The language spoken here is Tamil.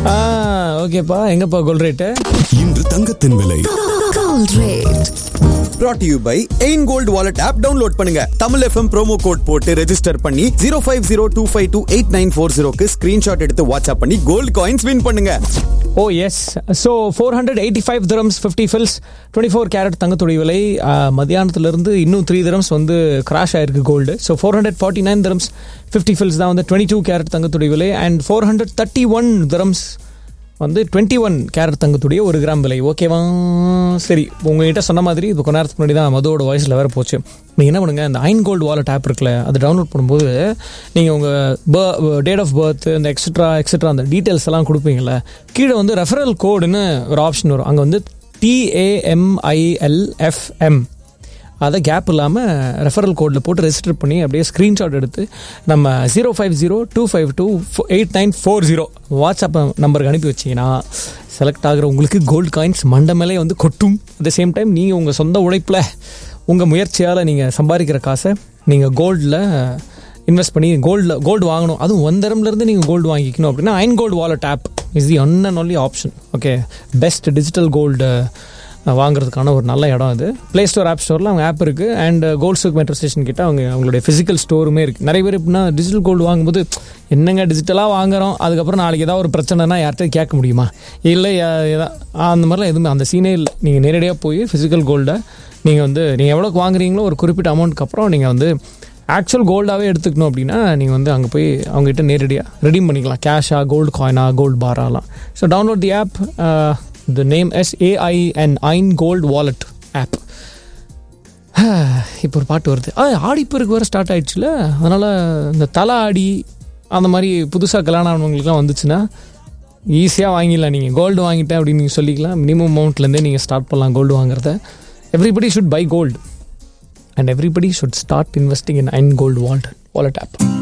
ஆ ஓகேப்பா எங்கப்பா கோல்ட் ரேட்டு இன்று தங்கத்தின் விலை Gold rate. brought to you by Ain gold wallet app download பண்ணுங்க தமிழ் எஃப்எம் ப்ரோமோ கோட் போட்டு ரெஜிஸ்டர் பண்ணி zero five zero two five two eight nine four ஜீரோக்கு ஸ்கிரீன்ஷாட் எடுத்து வாட்ஸ்அப் பண்ணி கோல்டு காயின்ஸ் வின் பண்ணுங்க oh yes so four hundred eighty five dirhams fifty fils twenty four carat தங்கத்துடைய விலை ஆ, மத்தியானத்துலேருந்து இன்னும் த்ரீ திரம்ஸ் வந்து கிராஷ் ஆயிருக்கு gold so four hundred forty nine dirhams fifty fils தான் வந்து டுவெண்ட்டி டூ கேரட் தங்கத்துடைய விலை and four hundred thirty one dirhams வந்து டுவெண்ட்டி ஒன் கேரட் தங்கத்துடைய ஒரு கிராம் விலை ஓகேவா சரி உங்ககிட்ட சொன்ன மாதிரி இப்போ கொஞ்ச நேரத்துக்கு முன்னாடி தான் மதுவோட வாய்ஸில் வேறு போச்சு நீங்கள் என்ன பண்ணுங்கள் இந்த ஐன் கோல்டு வாலெட் ஆப் இருக்குல்ல அது டவுன்லோட் பண்ணும்போது நீங்கள் உங்கள் டேட் ஆஃப் பர்த் இந்த எக்ஸட்ரா எக்ஸட்ரா அந்த டீட்டெயில்ஸ் எல்லாம் கொடுப்பீங்கல்ல கீழே வந்து ரெஃபரல் கோடுன்னு ஒரு ஆப்ஷன் வரும் அங்கே வந்து டிஏஎம்ஐஎல்எஃப்எம் அதை கேப் இல்லாமல் ரெஃபரல் கோடில் போட்டு ரெஜிஸ்டர் பண்ணி அப்படியே ஸ்க்ரீன்ஷாட் எடுத்து நம்ம zero five zero two five two eight nine four zero WhatsApp நம்பருக்கு அனுப்பி வச்சிங்கன்னா செலக்ட் ஆகிற உங்களுக்கு கோல்டு காயின்ஸ் மண்ட மேலே வந்து கொட்டும் அட் த சேம் டைம் நீங்கள் உங்கள் சொந்த உழைப்பில் உங்கள் முயற்சியால் நீங்கள் சம்பாதிக்கிற காசை நீங்கள் கோல்டில் இன்வெஸ்ட் பண்ணி கோல்டில் கோல்டு வாங்கணும் அதுவும் ஒந்தரம்லேருந்து நீங்கள் கோல்டு வாங்கிக்கணும் அப்படின்னா Ain gold wallet app is the one and only option okay best digital gold வாங்குறதுக்கான ஒரு நல்ல இடம் அது ப்ளே ஸ்டோர் ஆப் ஸ்டோரில் அவங்க ஆப் இருக்குது and gold souk metro station கிட்ட அவங்க அவங்களுடைய ஃபிசிக்கல் ஸ்டோருமே இருக்குது நிறைய பேர் எப்படின்னா டிஜிட்டல் கோல்டு வாங்கும்போது என்னங்க டிஜிட்டலாக வாங்குறோம் அதுக்கப்புறம் நாளைக்கு ஏதாவது ஒரு பிரச்சனைனா யார்கிட்ட கேட்க முடியுமா இல்லை யா- எதா- அந்த மாதிரிலாம் எதுவுமே அந்த சீனே இல்லை நீங்கள் நேரடியாக போய் ஃபிசிக்கல் கோல்டை நீங்கள் வந்து நீங்கள் எவ்வளோக்கு வாங்குறீங்களோ ஒரு குறிப்பிட்ட அமௌண்ட்டுக்கு அப்புறம் நீங்கள் வந்து ஆக்சுவல் கோல்டாகவே எடுத்துக்கணும் அப்படின்னா நீங்கள் வந்து அங்கே போய் அவங்ககிட்ட நேரடியாக ரெடீம் பண்ணிக்கலாம் கேஷா கோல்டு காயினா கோல்டு பாராலாம் so download the app the name is AIN Ain gold wallet app இப்போ ஒரு பாட்டு வருது ஆ ஆடிப்பெருக்கு வேறு ஸ்டார்ட் ஆயிடுச்சுல அதனால் இந்த தலை ஆடி அந்த மாதிரி புதுசாக கல்யாணம் ஆனவங்களுக்குலாம் வந்துச்சுன்னா ஈஸியாக வாங்கிடலாம் நீங்கள் கோல்டு வாங்கிட்டேன் அப்படின்னு நீங்கள் சொல்லிக்கலாம் மினிமம் அமௌண்ட்லேருந்தே நீங்கள் ஸ்டார்ட் பண்ணலாம் கோல்டு வாங்குறத everybody should buy gold and everybody should start investing in Ain gold vault wallet app